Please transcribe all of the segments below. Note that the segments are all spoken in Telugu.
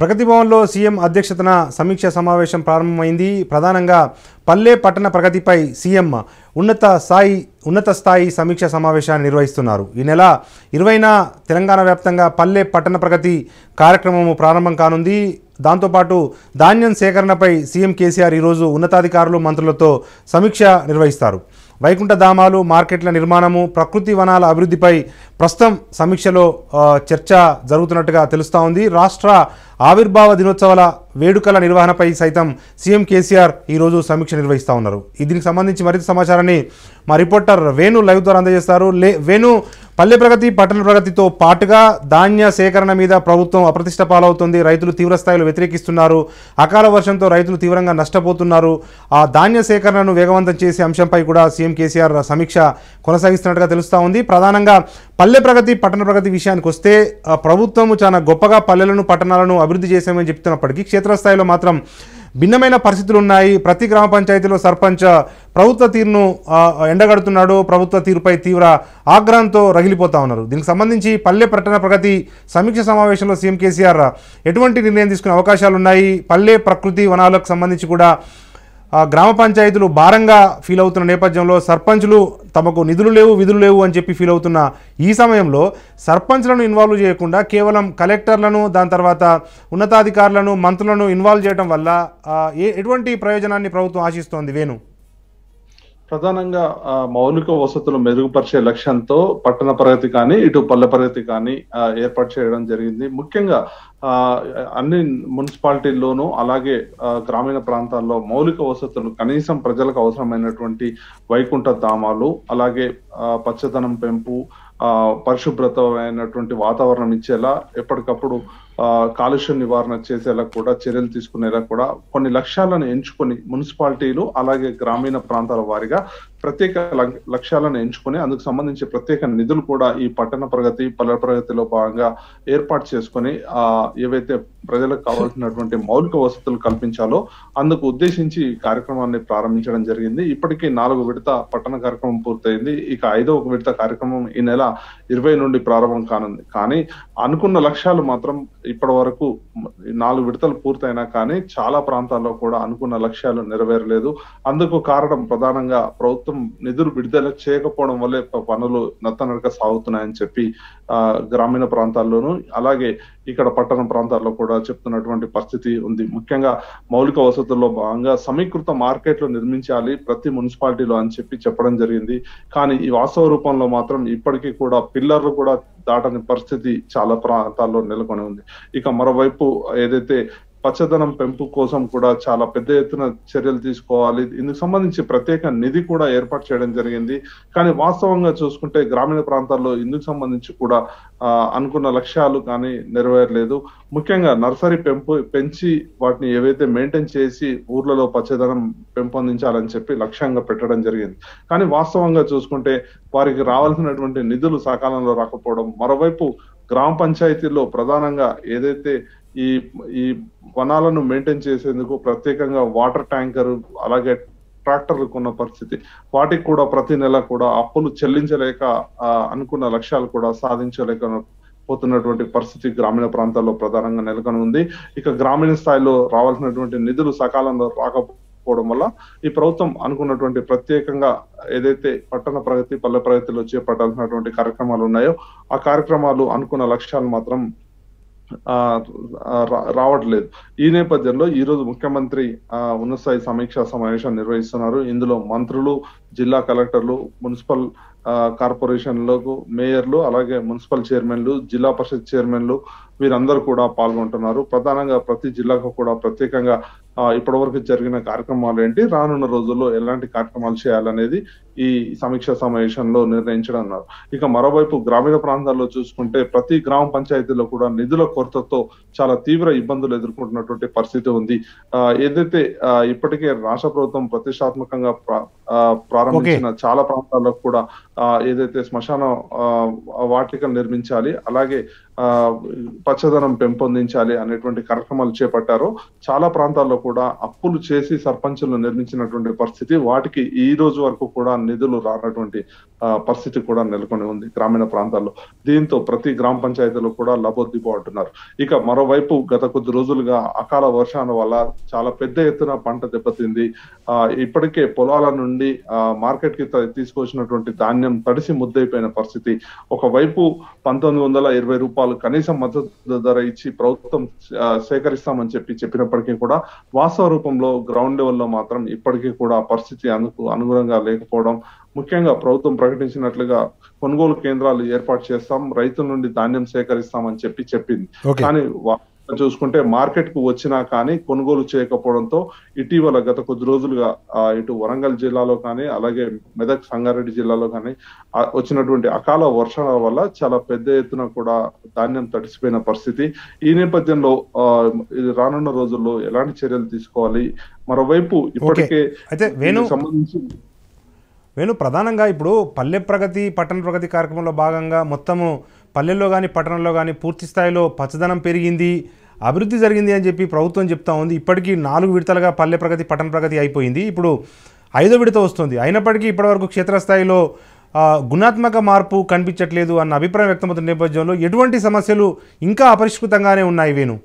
ప్రగతి భవన్లో సీఎం అధ్యక్షతన సమీక్ష సమావేశం ప్రారంభమైంది ప్రధానంగా పల్లె పట్టణ ప్రగతిపై సీఎం ఉన్నత స్థాయి ఉన్నత స్థాయి సమీక్ష సమావేశాన్ని నిర్వహిస్తున్నారు ఈ నెల ఇరవైన తెలంగాణ వ్యాప్తంగా పల్లె పట్టణ ప్రగతి కార్యక్రమం ప్రారంభం కానుంది దాంతోపాటు ధాన్యం సేకరణపై సీఎం కేసీఆర్ ఈరోజు ఉన్నతాధికారులు మంత్రులతో సమీక్ష నిర్వహిస్తారు వైకుంఠ ధామాలు మార్కెట్ల నిర్మాణము ప్రకృతి వనాల అభివృద్ధిపై ప్రస్తుతం సమీక్షలో ఆ, చర్చ జరుగుతున్నట్టుగా తెలుస్తూ ఉంది రాష్ట్ర ఆవిర్భావ దినోత్సవాల వేడుకల నిర్వహణపై సైతం సీఎం కేసీఆర్ ఈరోజు సమీక్ష నిర్వహిస్తూ ఉన్నారు ఈ దీనికి సంబంధించి మరింత సమాచారాన్ని మా రిపోర్టర్ వేణు లైవ్ ద్వారా అందజేస్తారు లే వేణు పల్లె ప్రగతి పట్టణ ప్రగతితో పాటుగా ధాన్య సేకరణ మీద ప్రభుత్వం అప్రతిష్ట పాలవుతుంది రైతులు తీవ్ర స్థాయిలో వ్యతిరేకిస్తున్నారు అకాల వర్షంతో రైతులు తీవ్రంగా నష్టపోతున్నారు ఆ ధాన్య సేకరణను వేగవంతం చేసే అంశంపై కూడా సీఎం కేసీఆర్ సమీక్ష కొనసాగిస్తున్నట్టుగా తెలుస్తూ ఉంది ప్రధానంగా పల్లె ప్రగతి పట్టణ ప్రగతి విషయానికి వస్తే ఆ, ప్రభుత్వం చాలా గొప్పగా పల్లెలను పట్టణాలను అభివృద్ధి చేశామని చెప్తున్నప్పటికీ క్షేత్రస్థాయిలో మాత్రం భిన్నమైన పరిస్థితులు ఉన్నాయి ప్రతి గ్రామ పంచాయతీలో సర్పంచ్ ప్రభుత్వ తీరును ఆ, ఎండగడుతున్నాడు ప్రభుత్వ తీరుపై తీవ్ర ఆగ్రహంతో రగిలిపోతా ఉన్నారు దీనికి సంబంధించి పల్లె పట్టణ ప్రగతి సమీక్ష సమావేశంలో సీఎం కేసీఆర్ ఎటువంటి నిర్ణయం తీసుకునే అవకాశాలు ఉన్నాయి పల్లె ప్రకృతి వనాలకు సంబంధించి కూడా ఆ, గ్రామ పంచాయతీలు భారంగా ఫీల్ అవుతున్న నేపథ్యంలో సర్పంచ్లు తమకు నిధులు లేవు విధులు లేవు అని చెప్పి ఫీల్ అవుతున్న ఈ సమయంలో సర్పంచ్లను ఇన్వాల్వ్ చేయకుండా కేవలం కలెక్టర్లను దాని తర్వాత ఉన్నతాధికారులను మంత్రులను ఇన్వాల్వ్ చేయడం వల్ల ఆ, ఏ ఎటువంటి ప్రయోజనాన్ని ప్రభుత్వం ఆశిస్తోంది వేణు ప్రధానంగా ఆ, మౌలిక వసతులు మెరుగుపరిచే లక్ష్యంతో పట్టణ ప్రగతి కానీ ఇటు పల్లె ప్రగతి కానీ ఆ, ఏర్పాటు చేయడం జరిగింది ముఖ్యంగా ఆ, అన్ని మున్సిపాలిటీల్లోనూ అలాగే ఆ, గ్రామీణ ప్రాంతాల్లో మౌలిక వసతులు కనీసం ప్రజలకు అవసరమైనటువంటి వైకుంఠ ధామాలు అలాగే ఆ, పచ్చదనం పెంపు ఆ పరిశుభ్రతమైనటువంటి వాతావరణం ఇచ్చేలా ఎప్పటికప్పుడు ఆ కాలుష్య నివారణ చేసేలా కూడా చర్యలు తీసుకునేలా కూడా కొన్ని లక్ష్యాలను ఎంచుకొని మున్సిపాలిటీలు అలాగే గ్రామీణ ప్రాంతాల వారిగా ప్రత్యేక లక్- లక్ష్యాలను ఎంచుకొని అందుకు సంబంధించి ప్రత్యేక నిధులు కూడా ఈ పట్టణ ప్రగతి పల్లె ప్రగతిలో భాగంగా ఏర్పాటు చేసుకొని ఆ ఏవైతే ప్రజలకు కావాల్సినటువంటి మౌలిక వసతులు కల్పించాలో అందుకు ఉద్దేశించి ఈ కార్యక్రమాన్ని ప్రారంభించడం జరిగింది ఇప్పటికీ నాలుగు విడత పట్టణ కార్యక్రమం పూర్తయింది ఇక ఐదవ విడత కార్యక్రమం ఈ నెల ఇరవై నుండి ప్రారంభం కానుంది కానీ అనుకున్న లక్ష్యాలు మాత్రం ఇప్పటి వరకు నాలుగు విడతలు పూర్తయినా కానీ చాలా ప్రాంతాల్లో కూడా అనుకున్న లక్ష్యాలు నెరవేరలేదు అందుకు కారణం ప్రధానంగా ప్రభుత్వం నిధులు విడుదల చేయకపోవడం వల్లే ప- పనులు నత్తనడక సాగుతున్నాయని చెప్పి ఆ గ్రామీణ ప్రాంతాల్లోనూ అలాగే ఇక్కడ పట్టణ ప్రాంతాల్లో కూడా చెప్తున్నటువంటి పరిస్థితి ఉంది ముఖ్యంగా మౌలిక వసతుల్లో భాగంగా సమీకృత మార్కెట్లు నిర్మించాలి ప్రతి మున్సిపాలిటీలో అని చెప్పి చెప్పడం జరిగింది కానీ ఈ వాస్తవ రూపంలో మాత్రం ఇప్పటికీ కూడా పిల్లర్లు కూడా దాటని పరిస్థితి చాలా ప్రాంతాల్లో నెలకొని ఉంది ఇక మరోవైపు ఏదైతే పచ్చదనం పెంపు కోసం కూడా చాలా పెద్ద ఎత్తున చర్యలు తీసుకోవాలి ఇందుకు సంబంధించి ప్రత్యేక నిధి కూడా ఏర్పాటు చేయడం జరిగింది కానీ వాస్తవంగా చూసుకుంటే గ్రామీణ ప్రాంతాల్లో ఇందుకు సంబంధించి కూడా ఆ, అనుకున్న లక్ష్యాలు కానీ నెరవేరలేదు ముఖ్యంగా నర్సరీ పెంపు పెంచి వాటిని ఏవైతే మెయింటైన్ చేసి ఊర్లలో పచ్చదనం పెంపొందించాలని చెప్పి లక్ష్యంగా పెట్టడం జరిగింది కానీ వాస్తవంగా చూసుకుంటే వారికి రావాల్సినటువంటి నిధులు సకాలంలో రాకపోవడం మరోవైపు గ్రామ పంచాయతీల్లో ప్రధానంగా ఏదైతే ఈ ఈ వనాలను మెయింటైన్ చేసేందుకు ప్రత్యేకంగా వాటర్ ట్యాంకర్ అలాగే ట్రాక్టర్లు కొన్న పరిస్థితి వాటికి కూడా ప్రతి నెల కూడా అప్పులు చెల్లించలేక ఆ, అనుకున్న లక్ష్యాలు కూడా సాధించలేక పోతున్నటువంటి పరిస్థితి గ్రామీణ ప్రాంతాల్లో ప్రధానంగా నెలకొని ఉంది ఇక గ్రామీణ స్థాయిలో రావాల్సినటువంటి నిధులు సకాలంలో రాకపోవడం వల్ల ఈ ప్రభుత్వం అనుకున్నటువంటి ప్రత్యేకంగా ఏదైతే పట్టణ ప్రగతి పల్లె ప్రగతిలో చేపట్టాల్సినటువంటి కార్యక్రమాలు ఉన్నాయో ఆ కార్యక్రమాలు అనుకున్న లక్ష్యాలు మాత్రం ఆ రా- రావట్లేదు ఈ నేపథ్యంలో ఈ రోజు ముఖ్యమంత్రి ఆ ఉన్నత స్థాయి సమీక్షా సమావేశం నిర్వహిస్తున్నారు ఇందులో మంత్రులు జిల్లా కలెక్టర్లు మున్సిపల్ ఆ, కార్పొరేషన్లకు మేయర్లు అలాగే మున్సిపల్ చైర్మన్లు జిల్లా పరిషత్ చైర్మన్లు వీరందరూ కూడా పాల్గొంటున్నారు ప్రధానంగా ప్రతి జిల్లాకు కూడా ప్రత్యేకంగా ఆ, ఇప్పటివరకు జరిగిన కార్యక్రమాలు ఏంటి రానున్న రోజుల్లో ఎలాంటి కార్యక్రమాలు చేయాలనేది ఈ సమీక్షా సమావేశంలో నిర్ణయించడం అన్నారు ఇక మరోవైపు గ్రామీణ ప్రాంతాల్లో చూసుకుంటే ప్రతి గ్రామ పంచాయతీలో కూడా నిధుల కొరతతో చాలా తీవ్ర ఇబ్బందులు ఎదుర్కొంటున్నటువంటి పరిస్థితి ఉంది ఆ, ఏదైతే ఆ, ఇప్పటికే రాష్ట్ర ప్రభుత్వం ప్రతిష్టాత్మకంగా ప్రా- ఆ, ప్రారంభించిన చాలా ప్రాంతాల్లో కూడా ఆ, ఏదైతే శ్మశాన ఆ, వాటికలు నిర్మించాలి అలాగే ఆ పచ్చదనం పెంపొందించాలి అనేటువంటి కార్యక్రమాలు చేపట్టారో చాలా ప్రాంతాల్లో కూడా అప్పులు చేసి సర్పంచులు నిర్మించినటువంటి పరిస్థితి వాటికి ఈ రోజు వరకు కూడా నిధులు రానటువంటి ఆ, పరిస్థితి కూడా నెలకొని ఉంది గ్రామీణ ప్రాంతాల్లో దీంతో ప్రతి గ్రామ పంచాయతీలో కూడా లబోద్దిపో అంటున్నారు ఇక మరోవైపు గత కొద్ది రోజులుగా అకాల వర్షాల వల్ల చాలా పెద్ద ఎత్తున పంట దెబ్బతింది ఆ ఇప్పటికే పొలాల నుండి ఆ మార్కెట్ కి త- తీసుకొచ్చినటువంటి ధాన్యం తడిసి ముద్దైపోయిన పరిస్థితి ఒకవైపు పంతొమ్మిది వందల ఇరవై రూపాయలు కనీస మద్దతు ధర ఇచ్చి ప్రభుత్వం ఆ, సేకరిస్తామని చెప్పి చెప్పినప్పటికీ కూడా వాస్తవ రూపంలో గ్రౌండ్ లెవెల్లో మాత్రం ఇప్పటికీ కూడా ఆ పరిస్థితి అందుకు అనుగుణంగా లేకపోవడం ముఖ్యంగా ప్రభుత్వం ప్రకటించినట్లుగా కొనుగోలు కేంద్రాలు ఏర్పాటు చేస్తాం రైతుల నుండి ధాన్యం సేకరిస్తామని చెప్పి చెప్పింది ఓకే కానీ వా- చూసుకుంటే మార్కెట్ కు వచ్చినా కానీ కొనుగోలు చేయకపోవడంతో ఇటీవల గత కొద్ది రోజులుగా ఆ, ఇటు వరంగల్ జిల్లాలో కానీ అలాగే మెదక్ సంగారెడ్డి జిల్లాలో కానీ ఆ, వచ్చినటువంటి అకాల వర్షాల వల్ల చాలా పెద్ద ఎత్తున కూడా ధాన్యం తడిసిపోయిన పరిస్థితి ఈ నేపథ్యంలో ఆ, ఇది రానున్న రోజుల్లో ఎలాంటి చర్యలు తీసుకోవాలి మరోవైపు ఇప్పటికే అయితే వేణు దీనికి సంబంధించి వేణు ప్రధానంగా ఇప్పుడు పల్లె ప్రగతి పట్టణ ప్రగతి కార్యక్రమంలో భాగంగా మొత్తము పల్లెల్లో కానీ పట్టణంలో కానీ పూర్తి స్థాయిలో పచ్చదనం పెరిగింది అభివృద్ధి జరిగింది అని చెప్పి ప్రభుత్వం చెప్తా ఉంది ఇప్పటికీ నాలుగు విడతలుగా పల్లె ప్రగతి పట్టణ ప్రగతి అయిపోయింది ఇప్పుడు ఐదో విడత వస్తుంది అయినప్పటికీ ఇప్పటివరకు క్షేత్రస్థాయిలో ఆ, గుణాత్మక మార్పు కనిపించట్లేదు అన్న అభిప్రాయం వ్యక్తమవుతున్న నేపథ్యంలో ఎటువంటి సమస్యలు ఇంకా అపరిష్కృతంగానే ఉన్నాయి వేణు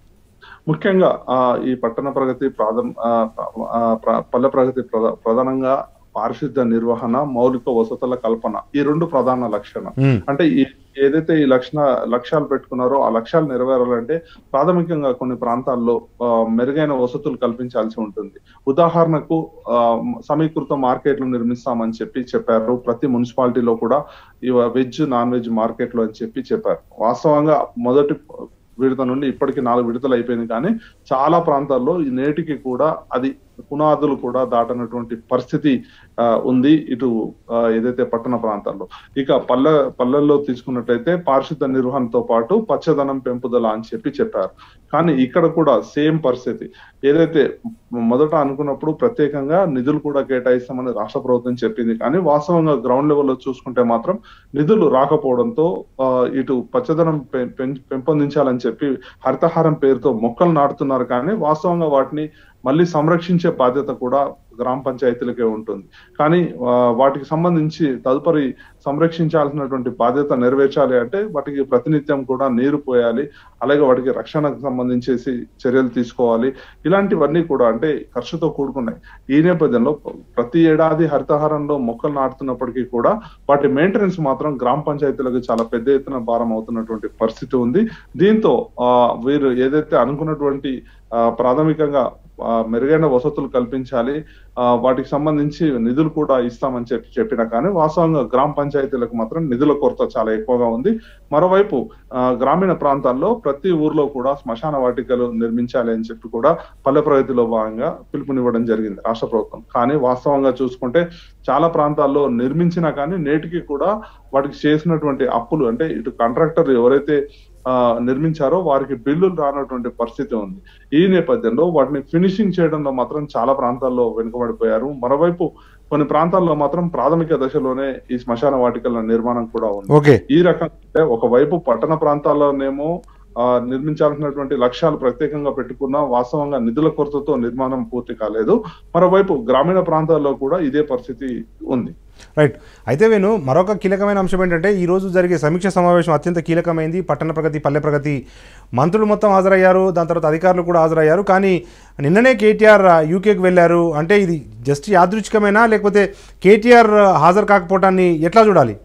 ముఖ్యంగా ఆ ఈ పట్టణ ప్రగతి ప్రాధం ఆ, ఆ, ప్ర- పల్లె ప్రగతి ప్రధా- ప్రధానంగా పారిశుద్ధ నిర్వహణ మౌలిక వసతుల కల్పన ఈ రెండు ప్రధాన లక్షణం ఉమ్, అంటే ఈ ఏదైతే ఈ లక్షణ లక్ష్యాలు పెట్టుకున్నారో ఆ లక్ష్యాలు నెరవేరాలంటే ప్రాథమికంగా కొన్ని ప్రాంతాల్లో ఆ, మెరుగైన వసతులు కల్పించాల్సి ఉంటుంది ఉదాహరణకు ఆ, సమీకృత మార్కెట్లు నిర్మిస్తామని చెప్పి చెప్పారు ప్రతి మున్సిపాలిటీలో కూడా ఈ వెజ్ నాన్ వెజ్ మార్కెట్లు అని చెప్పి చెప్పారు వాస్తవంగా మొదటి విడత నుండి ఇప్పటికి నాలుగు విడతలు అయిపోయింది కానీ చాలా ప్రాంతాల్లో ఈ నేటికి కూడా అది పునాదులు కూడా దాటనటువంటి పరిస్థితి ఆ, ఉంది ఇటు ఆ, ఏదైతే పట్టణ ప్రాంతాల్లో ఇక పల్లె పల్లెల్లో తీసుకున్నట్టయితే పారిశుద్ధ నిర్వహణతో పాటు పచ్చదనం పెంపుదల అని చెప్పి చెప్పారు కానీ ఇక్కడ కూడా సేమ్ పరిస్థితి ఏదైతే మొదట అనుకున్నప్పుడు ప్రత్యేకంగా నిధులు కూడా కేటాయిస్తామని రాష్ట్ర ప్రభుత్వం చెప్పింది కానీ వాస్తవంగా గ్రౌండ్ లెవెల్లో చూసుకుంటే మాత్రం నిధులు రాకపోవడంతో ఆ, ఇటు పచ్చదనం పెం- పెం- పెంపొందించాలని చెప్పి హరితహారం పేరుతో మొక్కలు నాటుతున్నారు కానీ వాస్తవంగా వాటిని మళ్ళీ సంరక్షించే బాధ్యత కూడా గ్రామ పంచాయతీలకే ఉంటుంది కానీ ఆ, వాటికి సంబంధించి తదుపరి సంరక్షించాల్సినటువంటి బాధ్యత నెరవేర్చాలి అంటే వాటికి ప్రతినిత్యం కూడా నీరు పోయాలి అలాగే వాటికి రక్షణకు సంబంధించేసి చర్యలు తీసుకోవాలి ఇలాంటివన్నీ కూడా అంటే ఖర్చుతో కూడుకున్నాయి ఈ నేపథ్యంలో ప్రతి ఏడాది హరితహారంలో మొక్కలు నాటుతున్నప్పటికీ కూడా వాటి మెయింటెనెన్స్ మాత్రం గ్రామ పంచాయతీలకు చాలా పెద్ద ఎత్తున భారం అవుతున్నటువంటి పరిస్థితి ఉంది దీంతో ఆ వీరు ఏదైతే అనుకున్నటువంటి ఆ, ప్రాథమికంగా ఆ, మెరుగైన వసతులు కల్పించాలి ఆ, వాటికి సంబంధించి నిధులు కూడా ఇస్తామని చెప్పి చెప్పినా కానీ వాస్తవంగా గ్రామ పంచాయతీలకు మాత్రం నిధుల కొరత చాలా ఎక్కువగా ఉంది మరోవైపు ఆ, గ్రామీణ ప్రాంతాల్లో ప్రతి ఊర్లో కూడా శ్మశాన వాటికలు నిర్మించాలి అని చెప్పి కూడా పల్లె ప్రగతిలో భాగంగా పిలుపునివ్వడం జరిగింది రాష్ట్ర ప్రభుత్వం కానీ వాస్తవంగా చూసుకుంటే చాలా ప్రాంతాల్లో నిర్మించినా కానీ నేటికి కూడా వాటికి చేసినటువంటి అప్పులు అంటే ఇటు కాంట్రాక్టర్ ఎవరైతే ఆ, నిర్మించారో వారికి బిల్లులు రానటువంటి పరిస్థితి ఉంది ఈ నేపథ్యంలో వాటిని ఫినిషింగ్ చేయడంలో మాత్రం చాలా ప్రాంతాల్లో వెనుకబడిపోయారు మరోవైపు కొన్ని ప్రాంతాల్లో మాత్రం ప్రాథమిక దశలోనే ఈ శ్మశాన వాటికల నిర్మాణం కూడా ఉంది ఓకే ఈ రకంగా అంటే ఒకవైపు పట్టణ ప్రాంతాల్లోనేమో ఆ, నిర్మించాల్సినటువంటి లక్ష్యాలు ప్రత్యేకంగా పెట్టుకున్న వాస్తవంగా నిధుల కొరతతో నిర్మాణం పూర్తి కాలేదు మరోవైపు గ్రామీణ ప్రాంతాల్లో కూడా ఇదే పరిస్థితి ఉంది రైట్ అయితే వేణు మరొక కీలకమైన అంశం ఏంటంటే ఈ రోజు జరిగే సమీక్ష సమావేశం అత్యంత కీలకమైంది పట్టణ ప్రగతి పల్లె ప్రగతి మంత్రులు మొత్తం హాజరయ్యారు దాని తర్వాత అధికారులు కూడా హాజరయ్యారు కానీ నిన్ననే కేటీఆర్ యూకేకి వెళ్ళారు అంటే ఇది జస్ట్ యాదృచ్ఛికమేనా లేకపోతే కేటీఆర్ హాజరు కాకపోవటాన్ని ఎట్లా చూడాలి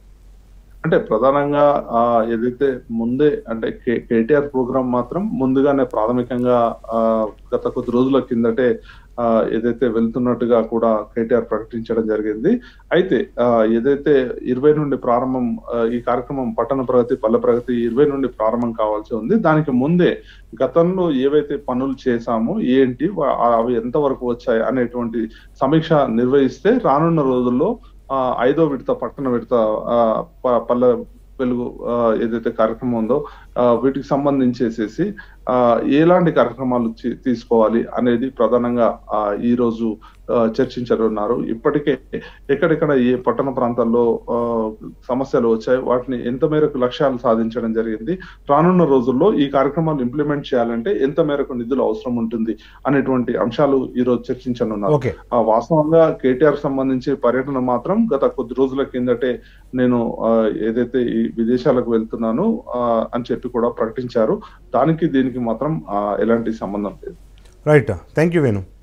అంటే ప్రధానంగా ఆ ఏదైతే ముందే అంటే కే- కేటీఆర్ ప్రోగ్రామ్ మాత్రం ముందుగానే ప్రాథమికంగా ఆ గత కొద్ది రోజుల కిందటే ఆ ఏదైతే వెళ్తున్నట్టుగా కూడా కేటీఆర్ ప్రకటించడం జరిగింది అయితే ఆ ఏదైతే ఇరవై నుండి ప్రారంభం ఆ, ఈ కార్యక్రమం పట్టణ ప్రగతి పల్లె ప్రగతి ఇరవై నుండి ప్రారంభం కావాల్సి ఉంది దానికి ముందే గతంలో ఏవైతే పనులు చేశామో ఏంటి వా- అవి ఎంత వరకు వచ్చాయి అనేటువంటి సమీక్ష నిర్వహిస్తే రానున్న రోజుల్లో ఆ ఐదో విడత పట్టణ విడత ఆ, ప- పల్లె వెలుగు ఆ, ఏదైతే కార్యక్రమం ఉందో ఆ, వీటికి సంబంధించేసేసి ఆ, ఎలాంటి కార్యక్రమాలు చే- తీసుకోవాలి అనేది ప్రధానంగా ఆ, ఈ రోజు ఆ, చర్చించనున్నారు ఇప్పటికే ఎక్కడెక్కడ ఏ పట్టణ ప్రాంతాల్లో ఆ, సమస్యలు వచ్చాయి వాటిని ఎంత మేరకు లక్ష్యాలు సాధించడం జరిగింది రానున్న రోజుల్లో ఈ కార్యక్రమాలు ఇంప్లిమెంట్ చేయాలంటే ఎంత మేరకు నిధులు అవసరం ఉంటుంది అనేటువంటి అంశాలు ఈ రోజు చర్చించనున్నారు ఓకే ఆ వాస్తవంగా కేటీఆర్ సంబంధించి పర్యటన మాత్రం గత కొద్ది రోజుల కిందటే నేను ఆ, ఏదైతే ఈ విదేశాలకు వెళ్తున్నాను ఆ, అని చెప్పి కూడా ప్రకటించారు దానికి దీనికి మాత్రం ఆ, ఎలాంటి సంబంధం లేదు రైట్ థ్యాంక్ యూ వేణు